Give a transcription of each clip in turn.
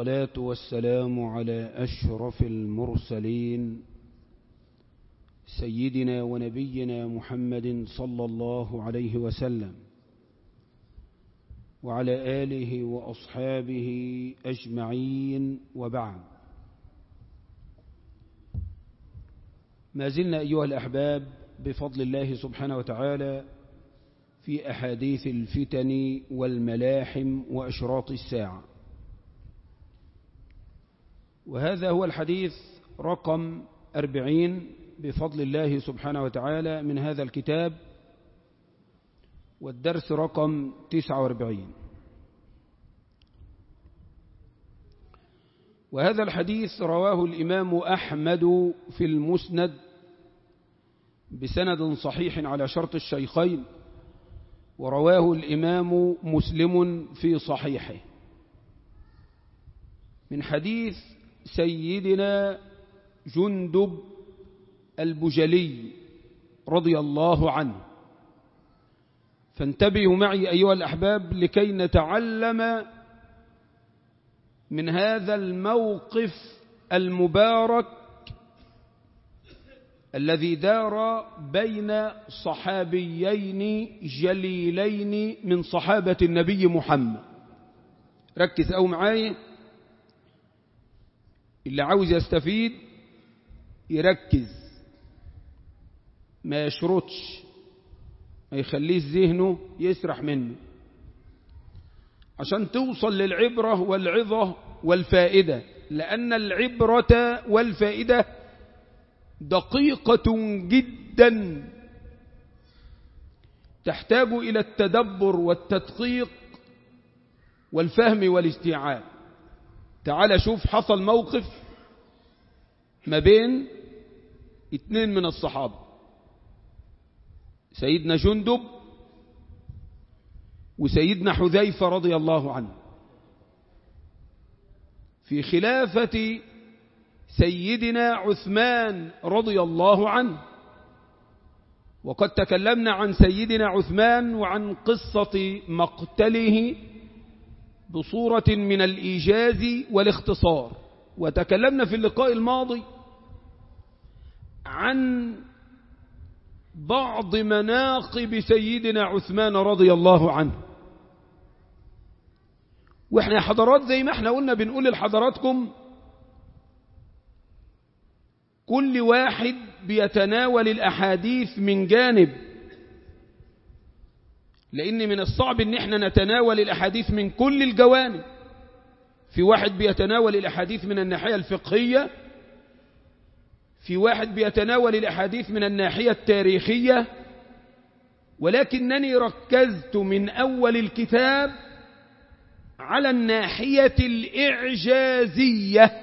والصلاة والسلام على أشرف المرسلين سيدنا ونبينا محمد صلى الله عليه وسلم وعلى آله وأصحابه أجمعين وبعد ما زلنا أيها الأحباب بفضل الله سبحانه وتعالى في أحاديث الفتن والملاحم وأشراط الساعة وهذا هو الحديث رقم أربعين بفضل الله سبحانه وتعالى من هذا الكتاب والدرس رقم تسعة واربعين وهذا الحديث رواه الإمام أحمد في المسند بسند صحيح على شرط الشيخين ورواه الإمام مسلم في صحيحه من حديث سيدنا جندب البجلي رضي الله عنه فانتبهوا معي أيها الأحباب لكي نتعلم من هذا الموقف المبارك الذي دار بين صحابيين جليلين من صحابة النبي محمد ركز أو معاي اللي عاوز يستفيد يركز ما يشرطش ما يخليش ذهنه يسرح منه عشان توصل للعبرة والعظة والفائدة لأن العبرة والفائدة دقيقة جدا تحتاج إلى التدبر والتدقيق والفهم والاستيعاب تعال شوف حصل موقف ما بين اتنين من الصحابة سيدنا جندب وسيدنا حذيفة رضي الله عنه في خلافة سيدنا عثمان رضي الله عنه وقد تكلمنا عن سيدنا عثمان وعن قصة مقتله بصورة من الإيجاز والاختصار وتكلمنا في اللقاء الماضي عن بعض مناقب سيدنا عثمان رضي الله عنه واحنا يا حضرات زي ما احنا قلنا بنقول لحضراتكم كل واحد بيتناول الأحاديث من جانب لأن من الصعب ان احنا نتناول الأحاديث من كل الجوانب في واحد بيتناول الأحاديث من الناحية الفقهية في واحد بيتناول الأحاديث من الناحية التاريخية ولكنني ركزت من أول الكتاب على الناحية الإعجازية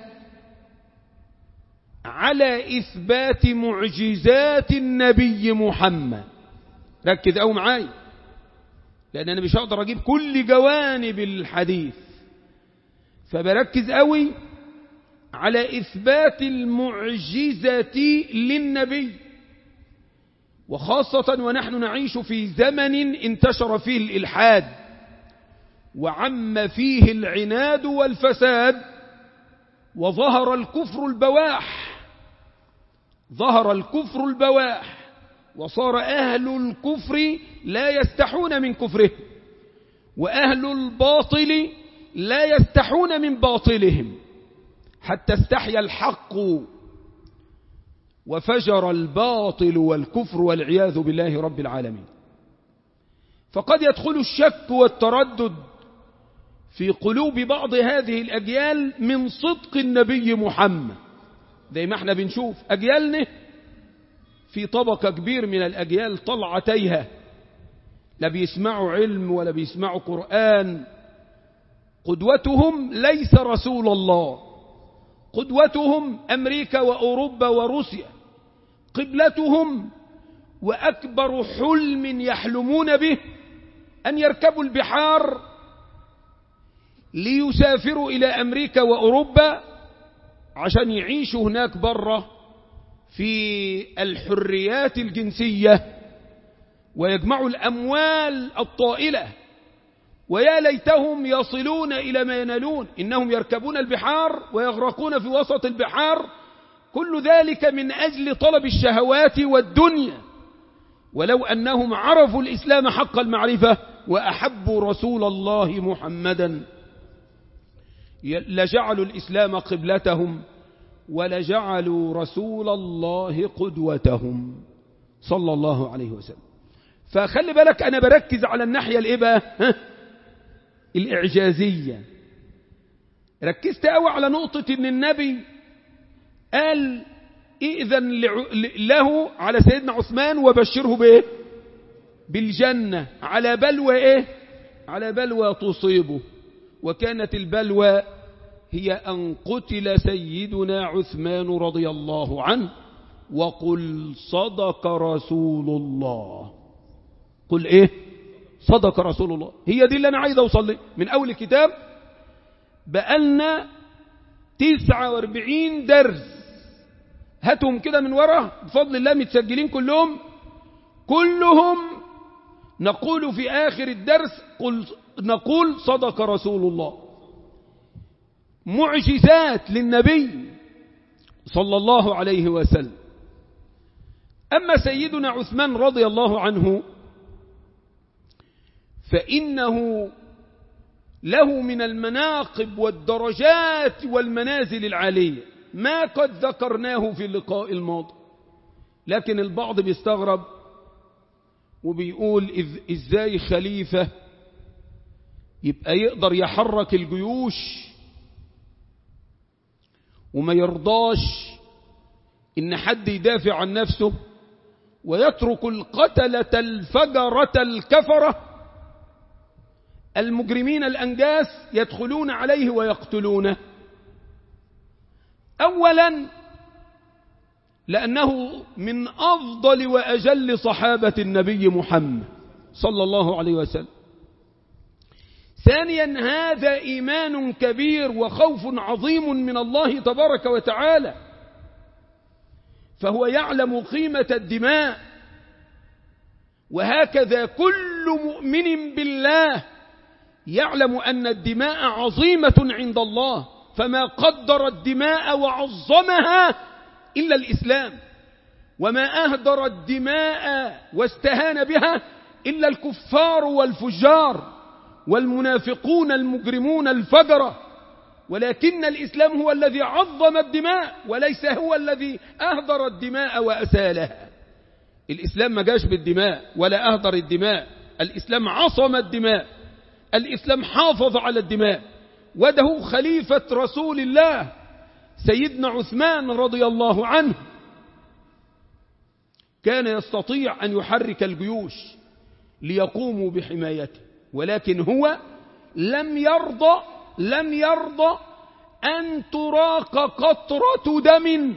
على إثبات معجزات النبي محمد ركز أو معاي لأن أنا مش هقدر أجيب كل جوانب الحديث فبركز قوي على إثبات المعجزة للنبي وخاصة ونحن نعيش في زمن انتشر فيه الإلحاد وعم فيه العناد والفساد وظهر الكفر البواح ظهر الكفر البواح وصار أهل الكفر لا يستحون من كفره وأهل الباطل لا يستحون من باطلهم حتى استحيا الحق وفجر الباطل والكفر والعياذ بالله رب العالمين فقد يدخل الشك والتردد في قلوب بعض هذه الأجيال من صدق النبي محمد زي ما احنا بنشوف أجيالنا في طبقة كبير من الأجيال طلعتيها لا بيسمعوا علم ولا بيسمعوا قرآن قدوتهم ليس رسول الله قدوتهم أمريكا وأوروبا وروسيا قبلتهم وأكبر حلم يحلمون به أن يركبوا البحار ليسافروا إلى أمريكا وأوروبا عشان يعيشوا هناك برة في الحريات الجنسية ويجمعوا الأموال الطائلة ويا ليتهم يصلون إلى ما ينالون إنهم يركبون البحار ويغرقون في وسط البحار كل ذلك من أجل طلب الشهوات والدنيا ولو أنهم عرفوا الإسلام حق المعرفة وأحبوا رسول الله محمدا لجعلوا الإسلام قبلتهم ولجعلوا رسول الله قدوتهم صلى الله عليه وسلم فخلي بالك أنا بركز على الناحية الإيه بقى ها؟ الإعجازية ركزت قوي على نقطة إن النبي قال إذن له على سيدنا عثمان وبشره بإيه بالجنة على بلوى إيه على بلوى تصيبه وكانت البلوى هي أن قتل سيدنا عثمان رضي الله عنه وقل صدق رسول الله قل إيه صدق رسول الله هي دي اللي أنا عايز أوصل لي من أول الكتاب بقالنا تسعة واربعين درس هاتهم كده من ورا بفضل الله متسجلين كلهم كلهم نقول في آخر الدرس قل نقول صدق رسول الله معجزات للنبي صلى الله عليه وسلم أما سيدنا عثمان رضي الله عنه فإنه له من المناقب والدرجات والمنازل العالية ما قد ذكرناه في اللقاء الماضي لكن البعض بيستغرب وبيقول إذ إزاي خليفة يبقى يقدر يحرك الجيوش وما يرضاش إن حد يدافع عن نفسه ويترك القتلة الفجرة الكفرة المجرمين الأنجاس يدخلون عليه ويقتلونه أولا لأنه من أفضل وأجل صحابة النبي محمد صلى الله عليه وسلم ثانيا هذا إيمان كبير وخوف عظيم من الله تبارك وتعالى فهو يعلم قيمة الدماء وهكذا كل مؤمن بالله يعلم أن الدماء عظيمة عند الله فما قدر الدماء وعظمها إلا الإسلام وما أهدر الدماء واستهان بها إلا الكفار والفجار والمنافقون المجرمون الفجرة ولكن الإسلام هو الذي عظم الدماء وليس هو الذي أهدر الدماء وأسالها الإسلام ما جاش بالدماء ولا أهدر الدماء الإسلام عصم الدماء الإسلام حافظ على الدماء وده خليفة رسول الله سيدنا عثمان رضي الله عنه كان يستطيع أن يحرك الجيوش ليقوموا بحمايته ولكن هو لم يرضى لم يرضى أن تراق قطرة دم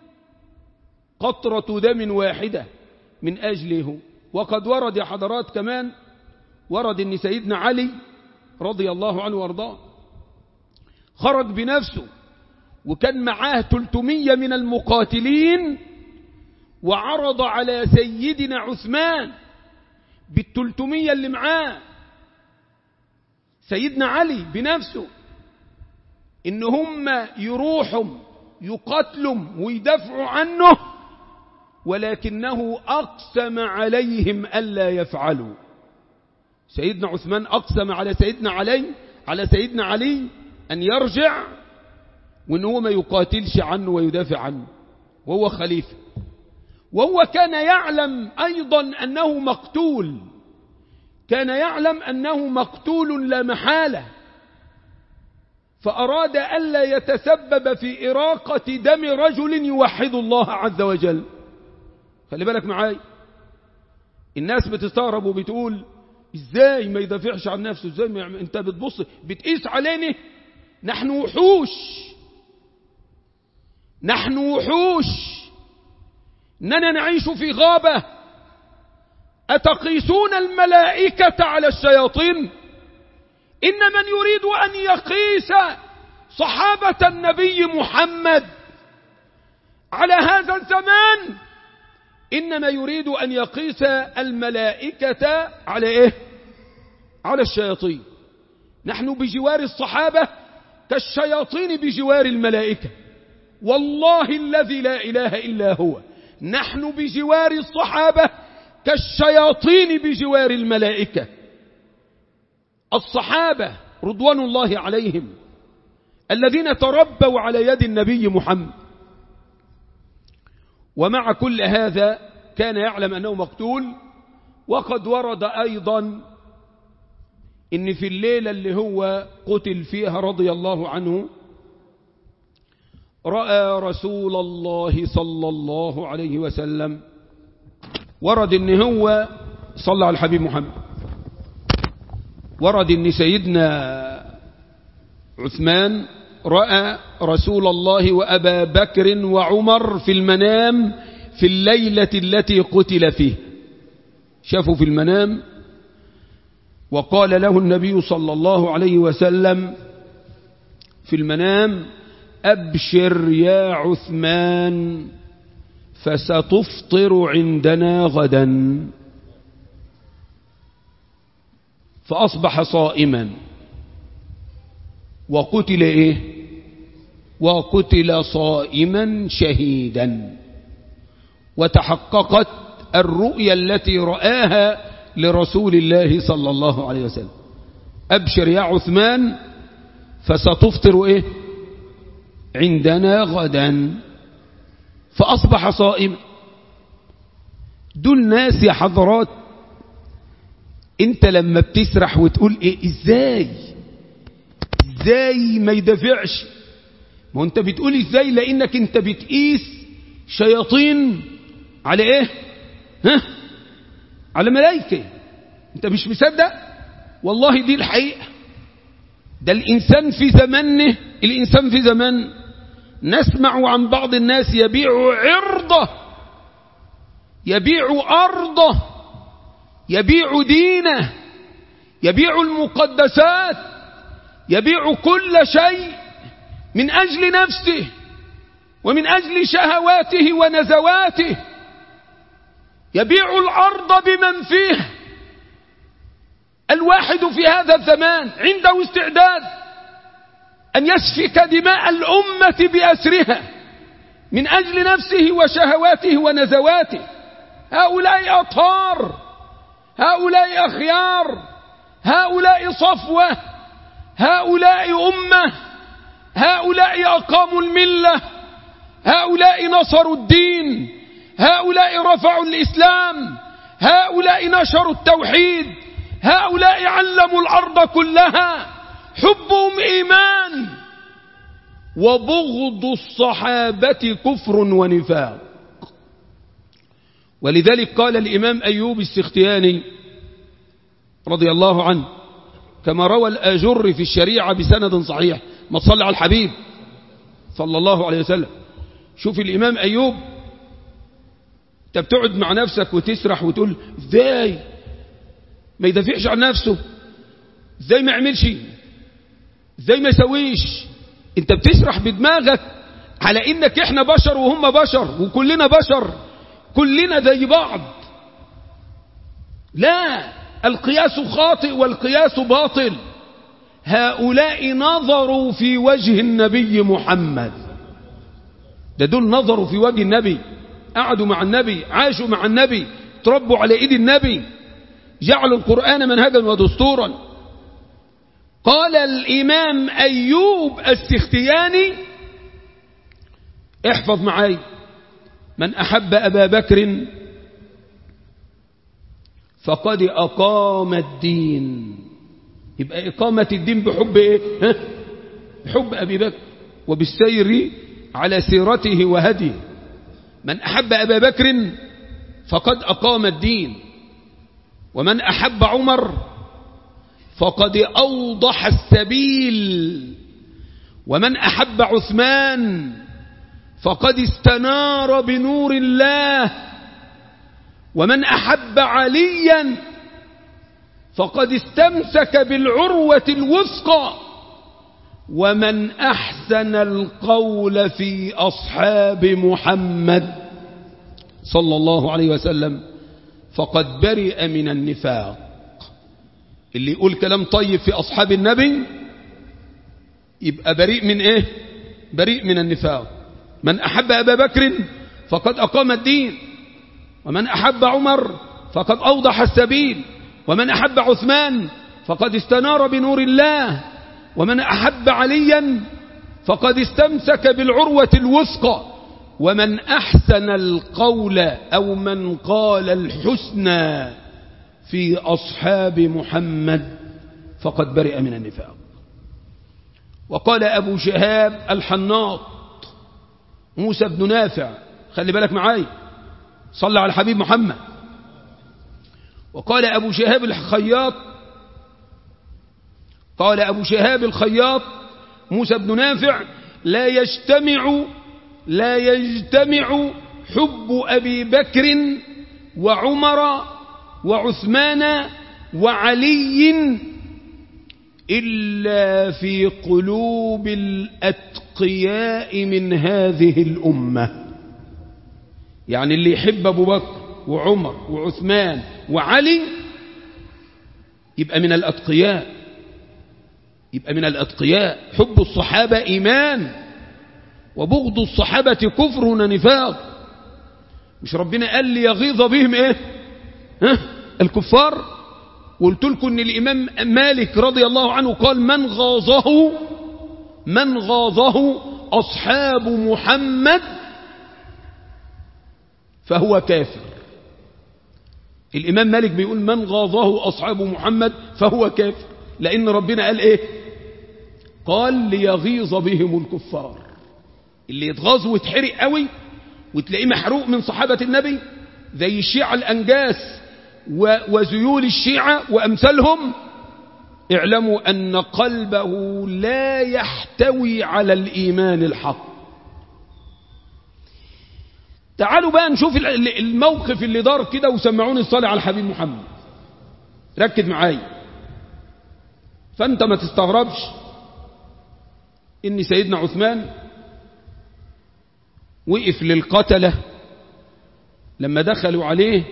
قطرة دم واحدة من أجله وقد ورد يا حضرات كمان ورد أن سيدنا علي رضي الله عنه وارضاه خرج بنفسه وكان معاه 300 من المقاتلين وعرض على سيدنا عثمان بالتلتمية اللي معاه سيدنا علي بنفسه ان هم يروحوا يقتلوا ويدافعوا عنه ولكنه أقسم عليهم ألا يفعلوا سيدنا عثمان أقسم على سيدنا علي على سيدنا علي أن يرجع وأن هو ما يقاتلش عنه ويدافع عنه وهو خليفة وهو كان يعلم أيضا أنه مقتول كان يعلم أنه مقتول لا محالة فأراد ألا يتسبب في إراقة دم رجل يوحد الله عز وجل خلي بالك معاي الناس بتستغرب وبتقول ازاي ما يدافعش عن نفسه ازاي ما يعمل انت بتبص بتقيس علينا نحن وحوش نحن وحوش اننا نعيش في غابة اتقيسون الملائكة على الشياطين ان من يريد ان يقيس صحابة النبي محمد على هذا الزمان إنما يريد أن يقيس الملائكة على إيه على الشياطين نحن بجوار الصحابة كالشياطين بجوار الملائكة والله الذي لا إله إلا هو نحن بجوار الصحابة كالشياطين بجوار الملائكة الصحابة رضوان الله عليهم الذين تربوا على يد النبي محمد ومع كل هذا كان يعلم أنه مقتول وقد ورد أيضا إن في الليلة اللي هو قتل فيها رضي الله عنه رأى رسول الله صلى الله عليه وسلم ورد إن هو صلى على الحبيب محمد ورد إن سيدنا عثمان رأى رسول الله وأبا بكر وعمر في المنام في الليلة التي قتل فيه شافوا في المنام وقال له النبي صلى الله عليه وسلم في المنام أبشر يا عثمان فستفطر عندنا غدا فأصبح صائما وقتل إيه وقتل صائما شهيدا وتحققت الرؤيا التي رآها لرسول الله صلى الله عليه وسلم أبشر يا عثمان فستفطر إيه عندنا غدا فأصبح صائما دول ناس يا حضرات انت لما بتسرح وتقول ايه ازاي ازاي ما يدافعش ما انت بتقول ازاي لانك انت بتقيس شياطين على ايه ها على ملائكة انت مش مصدق والله دي الحقيقة ده الإنسان في زمانه الإنسان في زمان نسمع عن بعض الناس يبيع عرضه يبيع أرضه يبيع دينه يبيع المقدسات يبيع كل شيء من أجل نفسه ومن أجل شهواته ونزواته يبيع الأرض بمن فيه الواحد في هذا الزمان عنده استعداد أن يسفك دماء الأمة بأسرها من أجل نفسه وشهواته ونزواته هؤلاء أطهار هؤلاء أخيار هؤلاء صفوة هؤلاء أمة هؤلاء أقاموا الملة هؤلاء نصروا الدين هؤلاء رفعوا الإسلام هؤلاء نشروا التوحيد هؤلاء علموا الأرض كلها حبهم إيمان وبغض الصحابة كفر ونفاق ولذلك قال الإمام أيوب السختياني رضي الله عنه كما روى الأجر في الشريعة بسند صحيح ما تصلي على الحبيب صلى الله عليه وسلم شوف الإمام أيوب انت بتقعد مع نفسك وتسرح وتقول ازاي ما يدافعش عن نفسه ازاي ما يعملش ازاي ما يسويش انت بتسرح بدماغك على انك احنا بشر وهم بشر وكلنا بشر كلنا زي بعض لا القياس خاطئ والقياس باطل هؤلاء نظروا في وجه النبي محمد ده دول نظروا في وجه النبي قعدوا مع النبي عاشوا مع النبي تربوا على ايد النبي جعلوا القرآن منهجا ودستورا قال الإمام أيوب السختياني احفظ معي من أحب أبا بكر فقد أقام الدين يبقى إقامة الدين بحب إيه ها؟ بحب أبي بكر وبالسير على سيرته وهديه من أحب أبا بكر فقد أقام الدين ومن أحب عمر فقد أوضح السبيل ومن أحب عثمان فقد استنار بنور الله ومن أحب عليا فقد استمسك بالعروة الوثقى ومن أحسن القول في أصحاب محمد صلى الله عليه وسلم فقد برئ من النفاق اللي يقول كلام طيب في أصحاب النبي يبقى بريء من إيه بريء من النفاق من أحب أبا بكر فقد أقام الدين ومن أحب عمر فقد أوضح السبيل ومن أحب عثمان فقد استنار بنور الله ومن أحب عليا فقد استمسك بالعروة الوثقى ومن أحسن القول أو من قال الحسنى في أصحاب محمد فقد برئ من النفاق وقال أبو شهاب الحناط موسى بن نافع خلي بالك معاي صلى على الحبيب محمد وقال أبو شهاب الخياط قال أبو شهاب الخياط موسى بن نافع لا يجتمع لا يجتمع حب أبي بكر وعمر وعثمان وعلي إلا في قلوب الأتقياء من هذه الأمة يعني اللي يحب أبو بكر وعمر وعثمان وعلي يبقى من الأتقياء يبقى من الأتقياء حب الصحابة إيمان وبغض الصحابة كفر ونفاق مش ربنا قال لي يغيظ بهم ايه ها الكفار قلت لكم ان الامام مالك رضي الله عنه قال من غاظه من غاظه اصحاب محمد فهو كافر الامام مالك بيقول من غاظه اصحاب محمد فهو كافر لان ربنا قال ايه قال ليغيظ بهم الكفار اللي يتغاظ ويتحرق قوي وتلاقيه محروق من صحابة النبي زي الشيعة الأنجاس وزيول الشيعة وأمثالهم اعلموا أن قلبه لا يحتوي على الإيمان الحق تعالوا بقى نشوف الموقف اللي دار كده وسمعوني الصلاة على الحبيب محمد ركز معايا فانت ما تستغربش ان سيدنا عثمان وقف للقتلة لما دخلوا عليه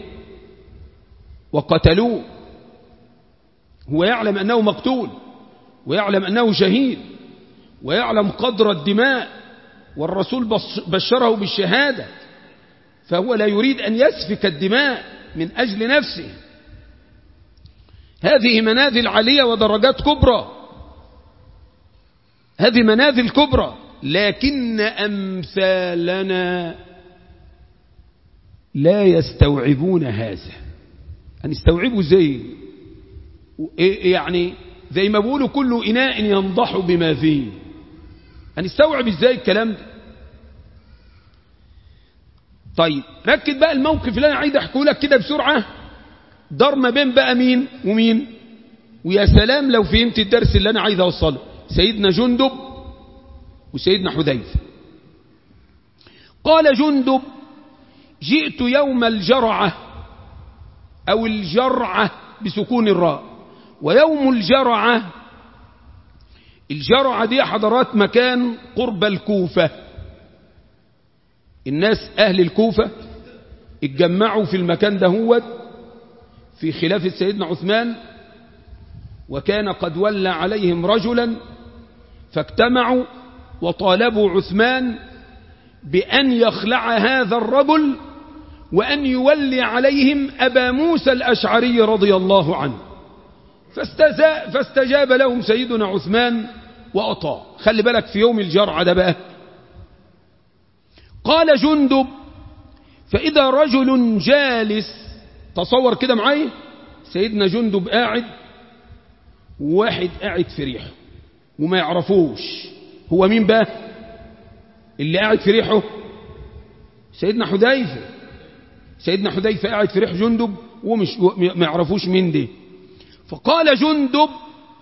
وقتلوه هو يعلم أنه مقتول ويعلم أنه شهيد ويعلم قدر الدماء والرسول بشره بالشهادة فهو لا يريد أن يسفك الدماء من أجل نفسه هذه منازل عالية ودرجات كبرى هذه منازل كبرى لكن أمثالنا لا يستوعبون هذا هنستوعبه زي يعني زي ما بيقولوا كل إناء ينضح بما فيه هنستوعب ازاي الكلام ده طيب ركز بقى الموقف اللي انا عايز احكيه لك كده بسرعه دار ما بين بقى مين ومين ويا سلام لو فهمت الدرس اللي انا عايز اوصله سيدنا جندب وسيدنا حذيفه قال جندب جئت يوم الجرعه او الجرعه بسكون الراء ويوم الجرعه الجرعه دي حضرات مكان قرب الكوفه الناس أهل الكوفة اتجمعوا في المكان دهوت في خلافة سيدنا عثمان وكان قد ولى عليهم رجلا فاجتمعوا وطالبوا عثمان بأن يخلع هذا الرجل وأن يولي عليهم أبا موسى الأشعري رضي الله عنه فاستجاب لهم سيدنا عثمان وأطاع خلي بالك في يوم الجرعة ده بقى قال جندب فإذا رجل جالس تصور كده معايا سيدنا جندب قاعد واحد قاعد في ريحه وما يعرفوش هو مين بقى اللي قاعد في ريحه سيدنا حذيفة سيدنا حذيفة قاعد في ريح جندب ومش ما يعرفوش مين دي فقال جندب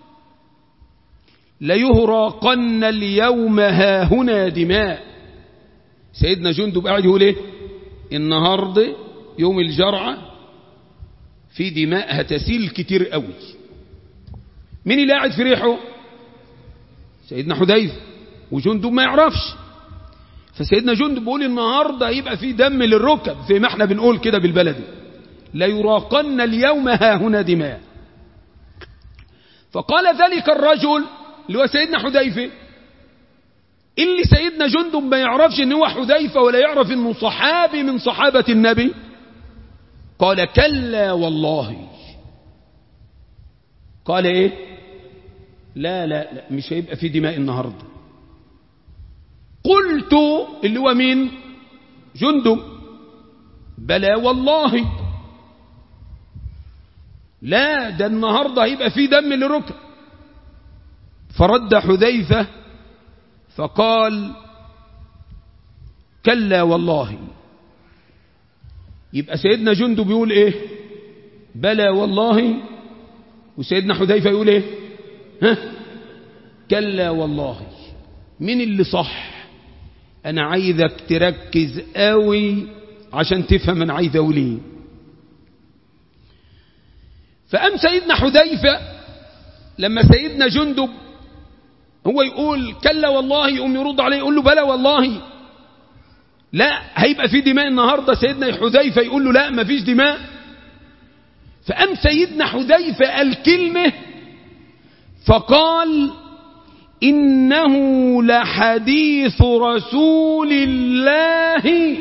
ليهرقن اليوم ها هنا دماء سيدنا جندب قاعد يقول ايه النهارده يوم الجرعة في دماء هتسيل كتير قوي مين اللي قاعد في ريحه سيدنا حذيفه وجندب ما يعرفش فسيدنا جندب بيقول النهارده هيبقى في دم للركب زي ما احنا بنقول كده بالبلدي لا يراقن اليوم ها هنا دماء فقال ذلك الرجل اللي هو سيدنا حذيفة اللي سيدنا جندب ما يعرفش ان هو حذيفة ولا يعرف انه صحابي من صحابة النبي قال كلا والله قال ايه لا لا لا مش هيبقى في دماء النهاردة قلت اللي هو مين جندب بلى والله لا ده النهاردة هيبقى في دم لركب فرد حذيفة فقال كلا والله يبقى سيدنا جندب بيقول ايه بلى والله وسيدنا حذيفة يقول ايه ها كلا والله مين اللي صح انا عايزك تركز قوي عشان تفهم انا عايز اقول ايه فقام سيدنا حذيفة لما سيدنا جندب هو يقول كلا والله يقوم يرد عليه يقول له بلى والله لا هيبقى في دماء النهاردة سيدنا حذيفة يقول له لا مفيش دماء فقام سيدنا حذيفة الكلمة فقال إنه لحديث رسول الله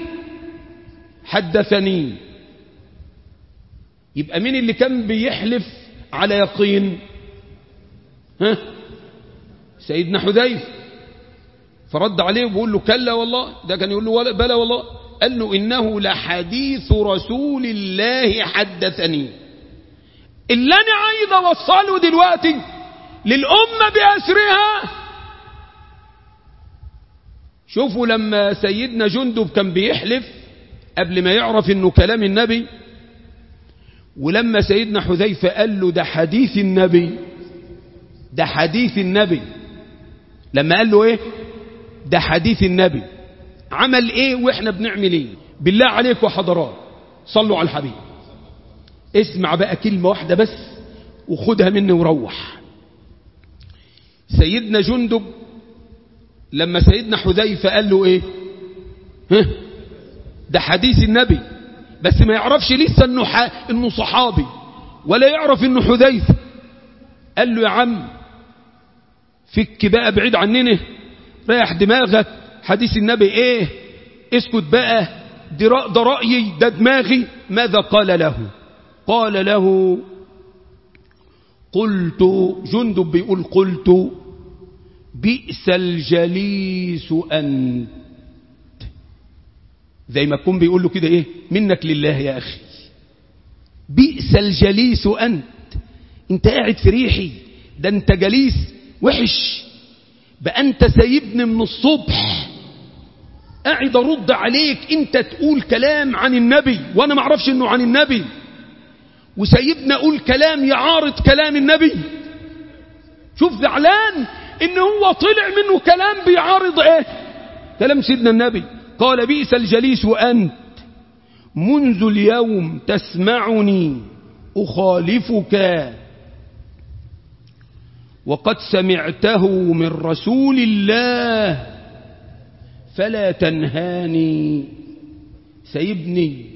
حدثني يبقى مين اللي كان بيحلف على يقين ها سيدنا حذيفة فرد عليه وبيقول له كلا والله ده كان يقول له ولا بلى والله قال له إنه لحديث رسول الله حدثني اللي أنا عايز أوصله دلوقتي للأمة بأسرها شوفوا لما سيدنا جندب كان بيحلف قبل ما يعرف انه كلام النبي ولما سيدنا حذيفة قال له ده حديث النبي ده حديث النبي لما قال له ايه ده حديث النبي عمل ايه واحنا بنعمل ايه بالله عليكم حضرات صلوا على الحبيب اسمع بقى كلمة واحدة بس وخدها مني وروح سيدنا جندب لما سيدنا حذيفة قال له ايه ها ده حديث النبي بس ما يعرفش لسه انه, ح... إنه صحابي ولا يعرف انه حذيفة قال له يا عم فك بقى بعيد عننا ريح دماغك حديث النبي ايه اسكت بقى ده رأيي ده دماغي ماذا قال له قال له قلت جندب بيقول قلت بئس الجليس أنت زي ما تكون بيقول له كده ايه منك لله يا أخي بئس الجليس أنت انت قاعد في ريحي ده انت جليس وحش بقى انت سايبني من الصبح قاعد ارد عليك انت تقول كلام عن النبي وانا ما اعرفش انه عن النبي وسيبنا اقول كلام يعارض كلام النبي شوف زعلان ان هو طلع منه كلام بيعارض ايه كلام سيدنا النبي قال بئس الجليس وانت منذ اليوم تسمعني اخالفك وقد سمعته من رسول الله فلا تنهاني سيبني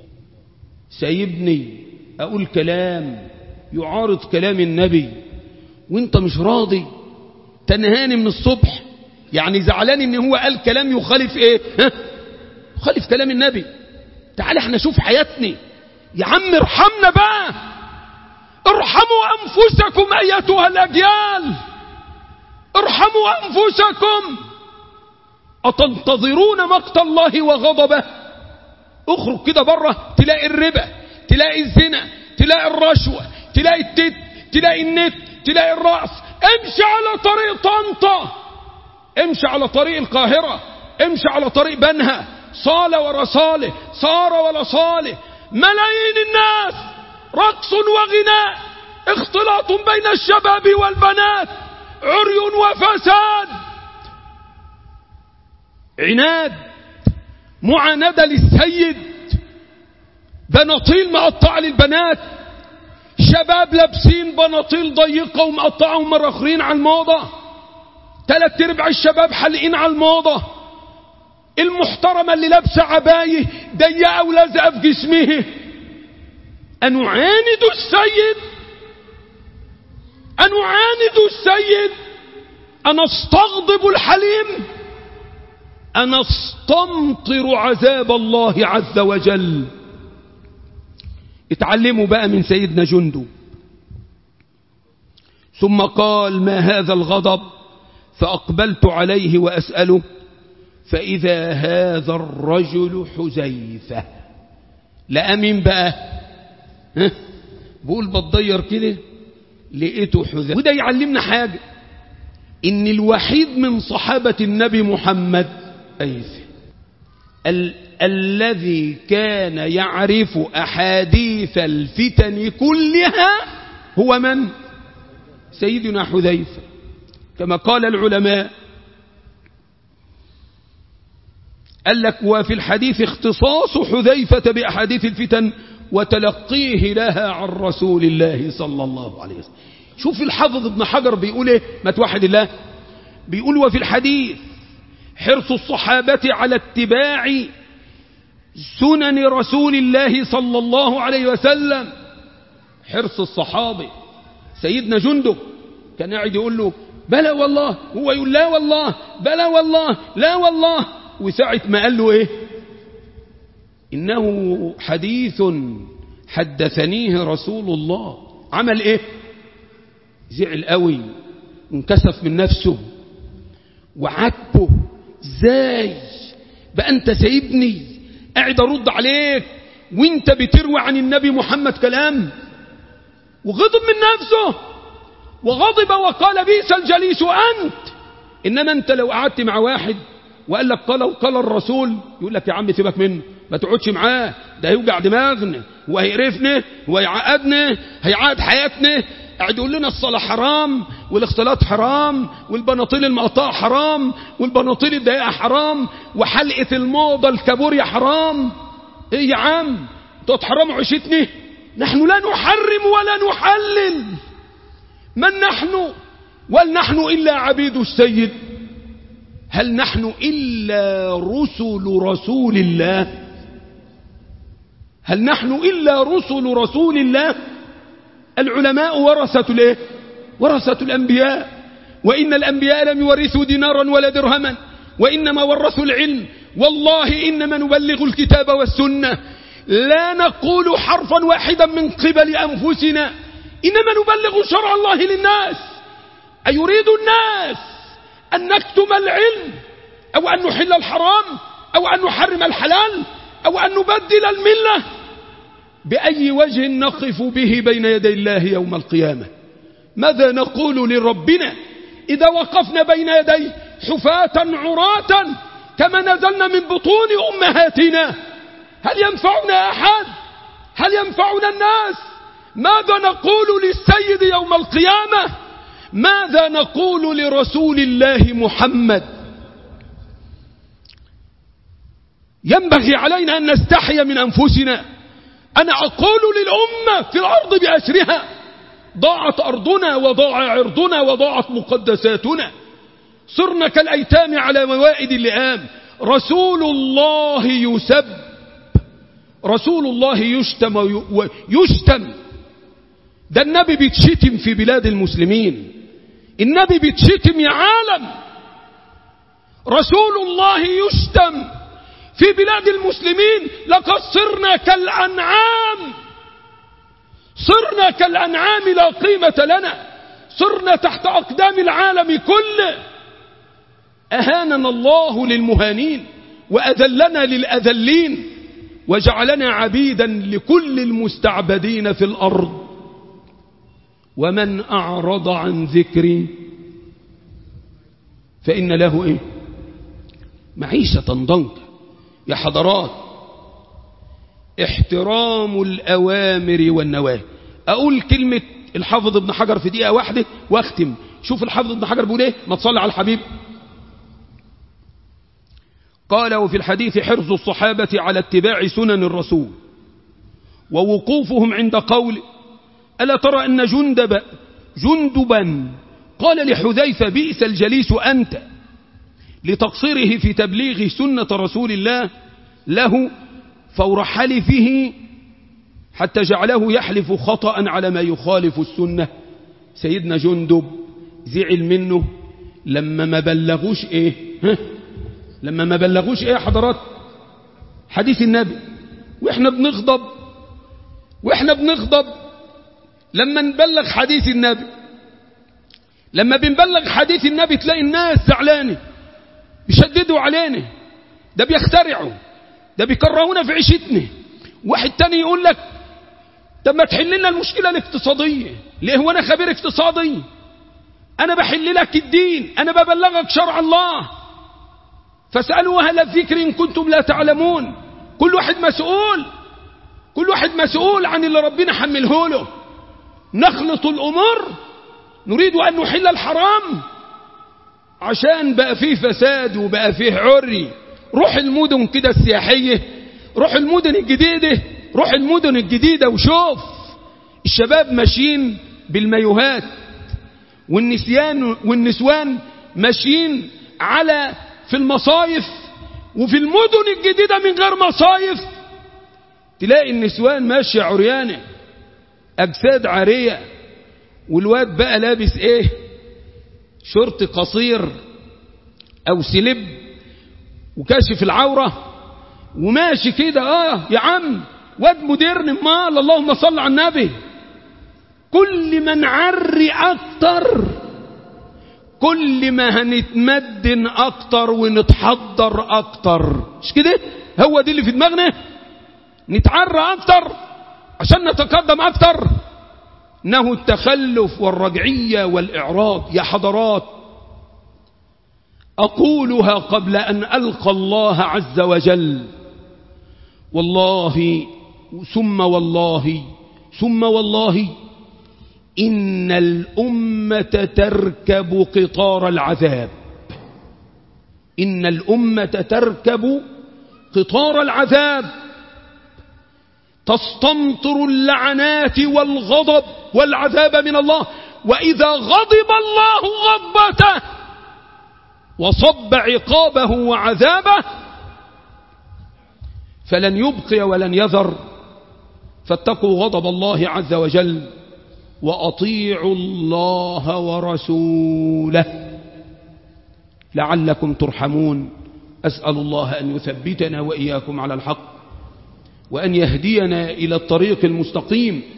سيبني أقول كلام يعارض كلام النبي وانت مش راضي تنهاني من الصبح يعني زعلان ان هو قال كلام يخالف ايه ها؟ يخالف كلام النبي تعال احنا شوف حياتنا يا عم ارحمنا بقى ارحموا انفسكم ايتها الاجيال ارحموا انفسكم اتنتظرون مقت الله وغضبه اخرج كده بره تلاقي الربا تلاقي الزنا تلاقي الرشوة تلاقي التت تلاقي النت تلاقي الرأس امشي على طريق طنطا امشي على طريق القاهرة امشي على طريق بنها صالة ورا صالة صار ولا صالة ملايين الناس رقص وغناء اختلاط بين الشباب والبنات عري وفساد عناد معاندة للسيد بناطيل مقطعة للبنات شباب لابسين بناطيل ضيقة ومقطعهم مراخرين على الموضة ثلاث ارباع الشباب حلقين على الموضة المحترمة اللي لابسة عباية ضيقة ولازقة في جسمها أن أعاند السيد أن أعاند السيد أن أستغضب الحليم أن أستمطر عذاب الله عز وجل اتعلموا بقى من سيدنا جندب ثم قال ما هذا الغضب فأقبلت عليه وأسأله فإذا هذا الرجل حزيفة لأمين بقى ها بقول بتضير كده لقيته حزيفة وده يعلمنا حاجة إن الوحيد من صحابة النبي محمد أيسي ال الذي كان يعرف أحاديث الفتن كلها هو من؟ سيدنا حذيفة كما قال العلماء قال لك وفي الحديث اختصاص حذيفة بأحاديث الفتن وتلقيه لها عن رسول الله صلى الله عليه وسلم شوف الحافظ ابن حجر بيقول ايه ما توحد الله بيقول وفي الحديث حرص الصحابة على اتباع سنن رسول الله صلى الله عليه وسلم حرص الصحابة سيدنا جندب كان قاعد يقول له بلى والله هو يقول لا والله بلى والله لا والله وساعة ما قال له ايه انه حديث حدثنيه رسول الله عمل ايه زعل قوي انكسف من نفسه وعاتبه ازاي بقى انت سايبني قاعد ارد عليك وانت بتروي عن النبي محمد كلام وغضب من نفسه وغضب وقال بئس الجليس انت انما انت لو قعدت مع واحد وقال لك قال وقال الرسول يقول لك يا عم سيبك منه ما تقعدش معاه ده هيوجع دماغنا وهيقرفنا وهيعقدنا هيعقد حياتنا قاعد يقول لنا الصلاة حرام والاختلاط حرام والبناطيل المقطعة حرام والبناطيل الضيقة حرام وحلقة الموضة الكابوريا حرام ايه يا عم انتوا تحرموا عيشتنا نحن لا نحرم ولا نحلل من نحن ول نحن إلا عبيد السيد هل نحن إلا رسل رسول الله هل نحن إلا رسل رسول الله العلماء ورثة الايه ورثة الأنبياء وإن الأنبياء لم يورثوا دينارا ولا درهما وإنما ورثوا العلم والله إنما نبلغ الكتاب والسنة لا نقول حرفا واحدا من قبل أنفسنا إنما نبلغ شرع الله للناس أيريد الناس أن نكتم العلم أو أن نحل الحرام أو أن نحرم الحلال أو أن نبدل الملة بأي وجه نقف به بين يدي الله يوم القيامة ماذا نقول لربنا إذا وقفنا بين يديه حفاة عراة كما نزلنا من بطون أمهاتنا هل ينفعنا أحد هل ينفعنا الناس ماذا نقول للسيد يوم القيامة ماذا نقول لرسول الله محمد ينبغي علينا أن نستحي من أنفسنا أنا أقول للأمة في الأرض بأسرها ضاعت أرضنا وضاع عرضنا وضاعت مقدساتنا صرنا كالأيتام على موائد اللئام رسول الله يسب رسول الله يشتم ويشتم ده النبي بيتشتم في بلاد المسلمين النبي بيتشتم يا عالم رسول الله يشتم في بلاد المسلمين لقد صرنا كالأنعام صرنا كالأنعام لا قيمة لنا صرنا تحت أقدام العالم كله أهاننا الله للمهانين وأذلنا للأذلين وجعلنا عبيدا لكل المستعبدين في الأرض ومن أعرض عن ذكري فإن له إيه معيشة ضنكا يا حضرات احترام الأوامر والنواهي أقول كلمة الحافظ ابن حجر في دقيقة واحدة واختم شوف الحافظ ابن حجر بيقول ايه ما تصلي على الحبيب قال وفي الحديث حرص الصحابة على اتباع سنن الرسول ووقوفهم عند قول ألا ترى أن جندب جندبا قال لحذيفة بئس الجليس أنت لتقصيره في تبليغ سنة رسول الله له فور حلفه حتى جعله يحلف خطأ على ما يخالف السنة سيدنا جندب زعل منه لما ما بلغوش ايه ها؟ لما ما بلغوش ايه يا حضرات حديث النبي واحنا بنغضب واحنا بنغضب لما نبلغ حديث النبي لما بنبلغ حديث النبي تلاقي الناس زعلانه بيشددوا علينا ده بيخترعوا ده بيكرهونا في عيشتنا واحد تاني يقول لك طب ما تحل لنا المشكله الاقتصاديه ليه هو انا خبير اقتصادي انا بحل لك الدين انا ببلغك شرع الله فاسالوا اهل الذكر ان كنتم لا تعلمون كل واحد مسؤول كل واحد مسؤول عن اللي ربنا حمله له نخلط الامور نريد ان نحل الحرام عشان بقى فيه فساد وبقى فيه عري روح المدن كده السياحيه روح المدن الجديده روح المدن الجديده وشوف الشباب ماشيين بالمايوهات والنسيان والنسوان ماشيين على في المصايف وفي المدن الجديدة من غير مصايف تلاقي النسوان ماشية عريانة أجساد عارية والواد بقى لابس ايه شورت قصير او سلب وكاشف العورة وماشي كده اه يا عم واد مودرن مال اللهم صل على النبي كل ما نعري اكتر كل ما هنتمدن اكتر ونتحضر اكتر مش كده هو دي اللي في دماغنا نتعرى اكتر عشان نتقدم اكتر انه التخلف والرجعية والاعراض يا حضرات اقولها قبل ان القى الله عز وجل والله ثم والله ثم والله إن الأمة تركب قطار العذاب إن الأمة تركب قطار العذاب تستمطر اللعنات والغضب والعذاب من الله وإذا غضب الله غضبته وصب عقابه وعذابه فلن يبقي ولن يذر فاتقوا غضب الله عز وجل وأطيعوا الله ورسوله لعلكم ترحمون أسأل الله أن يثبتنا وإياكم على الحق وأن يهدينا إلى الطريق المستقيم